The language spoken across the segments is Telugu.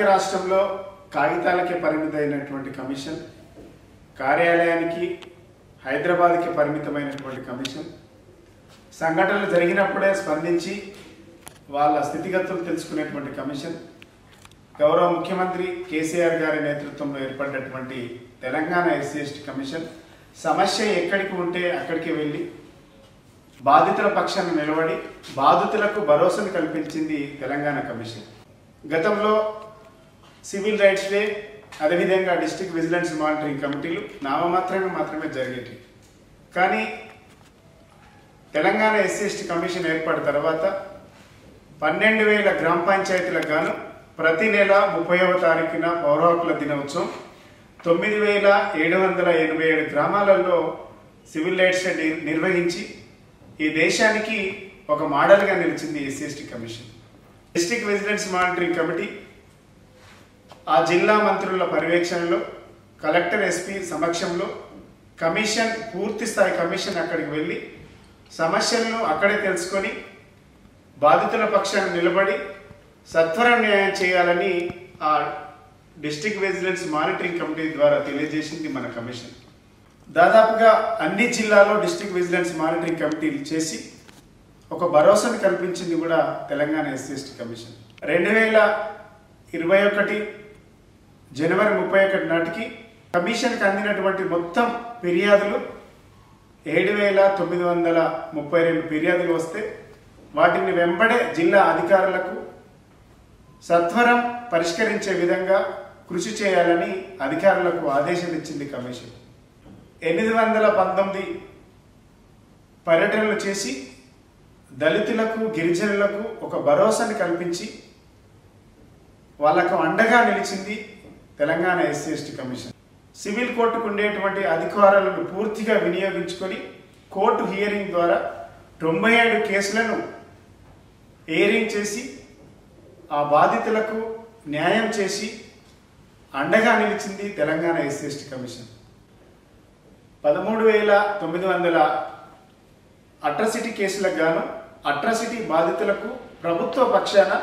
సమైక్య రాష్ట్రంలో కాగితాలకే పరిమితమైనటువంటి కమిషన్ కార్యాలయానికి హైదరాబాద్కి పరిమితమైనటువంటి కమిషన్ సంఘటనలు జరిగినప్పుడే స్పందించి వాళ్ళ స్థితిగతులు తెలుసుకునేటువంటి కమిషన్ గౌరవ ముఖ్యమంత్రి కేసీఆర్ గారి నేతృత్వంలో ఏర్పడినటువంటి తెలంగాణ ఎస్సీ ఎస్టీ కమిషన్ సమస్య ఎక్కడికి ఉంటే అక్కడికి వెళ్ళి బాధితుల పక్షాన నిలబడి బాధితులకు భరోసాను కల్పించింది తెలంగాణ కమిషన్ గతంలో సివిల్ రైట్స్ డే అదేవిధంగా డిస్ట్రిక్ట్ విజిలెన్స్ మానిటరింగ్ కమిటీలు నామమాత్రంగా మాత్రమే జరిగేవి కానీ తెలంగాణ ఎస్సీ ఎస్టీ కమిషన్ ఏర్పడిన తర్వాత పన్నెండు వేల గ్రామ పంచాయతీలకు గాను ప్రతి నెల ముప్పైవ తారీఖున పౌర హక్కుల దినోత్సవం తొమ్మిది వేల ఏడు వందల ఎనభై ఏడు గ్రామాలలో సివిల్ రైట్స్ డే నిర్- నిర్వహించి ఈ దేశానికి ఒక మోడల్గా నిలిచింది SC ST commission district vigilance monitoring committee ఆ జిల్లా మంత్రుల పర్యవేక్షణలో కలెక్టర్ ఎస్పీ సమక్షంలో కమిషన్ పూర్తి స్థాయి కమిషన్ అక్కడికి వెళ్ళి సమస్యలను అక్కడే తెలుసుకొని బాధితుల పక్షాన నిలబడి సత్వర న్యాయం చేయాలని ఆ డిస్ట్రిక్ట్ విజిలెన్స్ మానిటరింగ్ కమిటీ ద్వారా తెలియజేసింది మన కమిషన్ దాదాపుగా అన్ని జిల్లాలో డిస్ట్రిక్ట్ విజిలెన్స్ మానిటరింగ్ కమిటీలు చేసి ఒక భరోసాను కల్పించింది కూడా తెలంగాణ ఎస్సీ ఎస్టీ కమిషన్ రెండు వేల ఇరవై ఒకటి జనవరి ముప్పై ఒకటి నాటికి కమిషన్కి అందినటువంటి మొత్తం ఫిర్యాదులు ఏడు వేల తొమ్మిది వందల ముప్పై రెండు ఫిర్యాదులు వస్తే వాటిని వెంబడే జిల్లా అధికారులకు సత్వరం పరిష్కరించే విధంగా కృషి చేయాలని అధికారులకు ఆదేశం ఇచ్చింది కమిషన్ ఎనిమిది వందల పంతొమ్మిది పర్యటనలు చేసి దళితులకు గిరిజనులకు ఒక భరోసాని కల్పించి వాళ్లకు అండగా నిలిచింది Telangana SC ST commission civil కోర్టుకు ఉండేటువంటి అధికారాలను పూర్తిగా వినియోగించుకొని కోర్టు హియరింగ్ ద్వారా తొంభై ఏడు కేసులను ఎయిరింగ్ చేసి ఆ బాధితులకు న్యాయం చేసి అండగా నిలిచింది తెలంగాణ ఎస్సీ ఎస్టీ కమిషన్ పదమూడు వేల తొమ్మిది వందల అట్రసిటీ కేసులకు గాను అట్రసిటీ బాధితులకు ప్రభుత్వ పక్షాన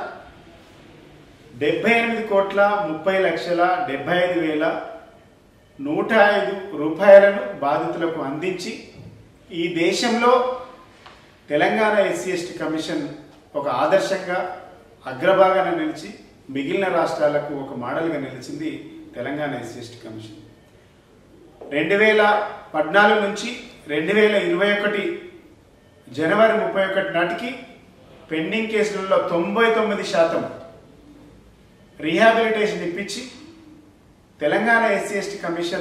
డెబ్బై ఎనిమిది కోట్ల ముప్పై లక్షల డెబ్బై ఐదు వేల నూట ఐదు రూపాయలను బాధితులకు అందించి ఈ దేశంలో తెలంగాణ ఎస్సీ ఎస్టీ కమిషన్ ఒక ఆదర్శంగా అగ్రభాగాన నిలిచి మిగిలిన రాష్ట్రాలకు ఒక మోడల్గా నిలిచింది తెలంగాణ ఎస్సీ ఎస్టీ కమిషన్ రెండు వేల పద్నాలుగు నుంచి రెండు వేల ఇరవై ఒకటి జనవరి ముప్పై ఒకటి నాటికి పెండింగ్ కేసులలో తొంభై తొమ్మిది శాతం రీహాబిలిటేషన్ ఇప్పించి తెలంగాణ ఎస్సీ ఎస్టీ కమిషన్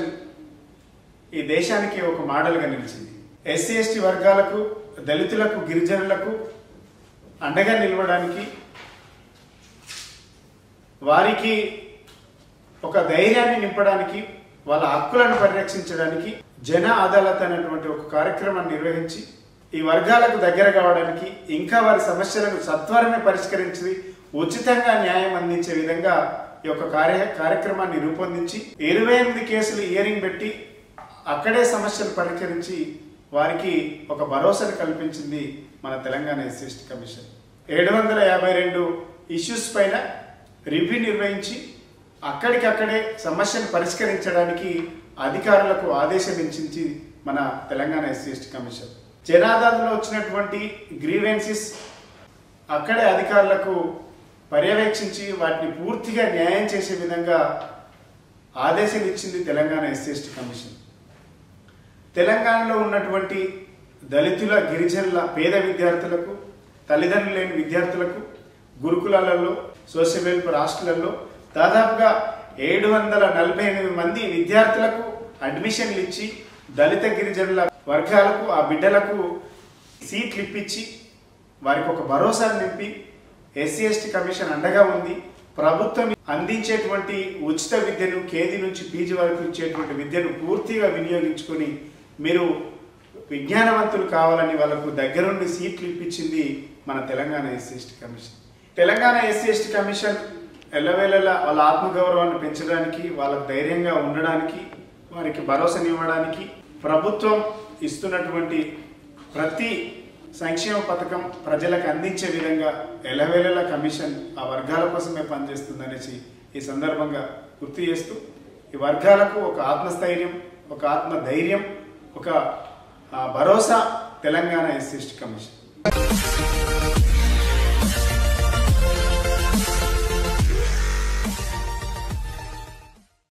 ఈ దేశానికి ఒక మోడల్గా నిలిచింది ఎస్సీ ఎస్టీ వర్గాలకు దళితులకు గిరిజనులకు అండగా నిలవడానికి వారికి ఒక ధైర్యాన్ని నింపడానికి వాళ్ళ హక్కులను పరిరక్షించడానికి జన అదాలత్ అనేటువంటి ఒక కార్యక్రమాన్ని నిర్వహించి ఈ వర్గాలకు దగ్గర కావడానికి ఇంకా వారి సమస్యలను సత్వరమే పరిష్కరించి ఉచితంగా న్యాయం అందించే విధంగా ఈ యొక్క కార్య కార్యక్రమాన్ని రూపొందించి ఇరవై ఎనిమిది కేసులు ఇయరింగ్ పెట్టి అక్కడే సమస్యలు పరిష్కరించి వారికి ఒక భరోసాను కల్పించింది మన తెలంగాణ ఎస్సీ ఎస్టీ కమిషన్ ఏడు వందల యాభై రెండు ఇష్యూస్ పైన రివ్యూ నిర్వహించి అక్కడికక్కడే సమస్యను పరిష్కరించడానికి అధికారులకు ఆదేశించింది మన తెలంగాణ ఎస్సీ ఎస్టీ కమిషన్ జనాదాలో వచ్చినటువంటి గ్రీవెన్సెస్ అక్కడే అధికారులకు పర్యవేక్షించి వాటిని పూర్తిగా న్యాయం చేసే విధంగా ఆదేశం ఇచ్చింది తెలంగాణ ఎస్సీ ఎస్టీ కమిషన్ తెలంగాణలో ఉన్నటువంటి దళితుల గిరిజనుల పేద విద్యార్థులకు తల్లిదండ్రులు లేని విద్యార్థులకు గురుకులాలలో సోషల్ వెల్ఫేర్ హాస్టళ్లలో దాదాపుగా ఏడు వందల నలభై ఎనిమిది మంది విద్యార్థులకు అడ్మిషన్లు ఇచ్చి దళిత గిరిజనుల వర్గాలకు ఆ బిడ్డలకు సీట్లు ఇప్పించి వారికి ఒక భరోసా నింపి ఎస్సీ ఎస్టీ కమిషన్ అండగా ఉంది ప్రభుత్వం అందించేటువంటి ఉచిత విద్యను కేజీ నుంచి పీజీ వరకు ఇచ్చేటువంటి విద్యను పూర్తిగా వినియోగించుకొని మీరు విజ్ఞానవంతులు కావాలని వాళ్ళకు దగ్గరుండి సీట్లు ఇప్పించింది మన Telangana SC ST commission Telangana SC ST commission ఎల్లవేళలా వాళ్ళ ఆత్మగౌరవాన్ని పెంచడానికి వాళ్ళకు ధైర్యంగా ఉండడానికి వారికి భరోసానివ్వడానికి ప్రభుత్వం ఇస్తున్నటువంటి ప్రతి సంక్షేమ పథకం ప్రజలకు అందించే విధంగా ఎలవేళలా కమిషన్ ఆ వర్గాల కోసమే పనిచేస్తుందనేసి ఈ సందర్భంగా గుర్తు చేస్తూ ఈ వర్గాలకు ఒక ఆత్మస్థైర్యం ఒక ఆత్మ ధైర్యం ఒక ఆ, భరోసా తెలంగాణ ఎస్సీ కమిషన్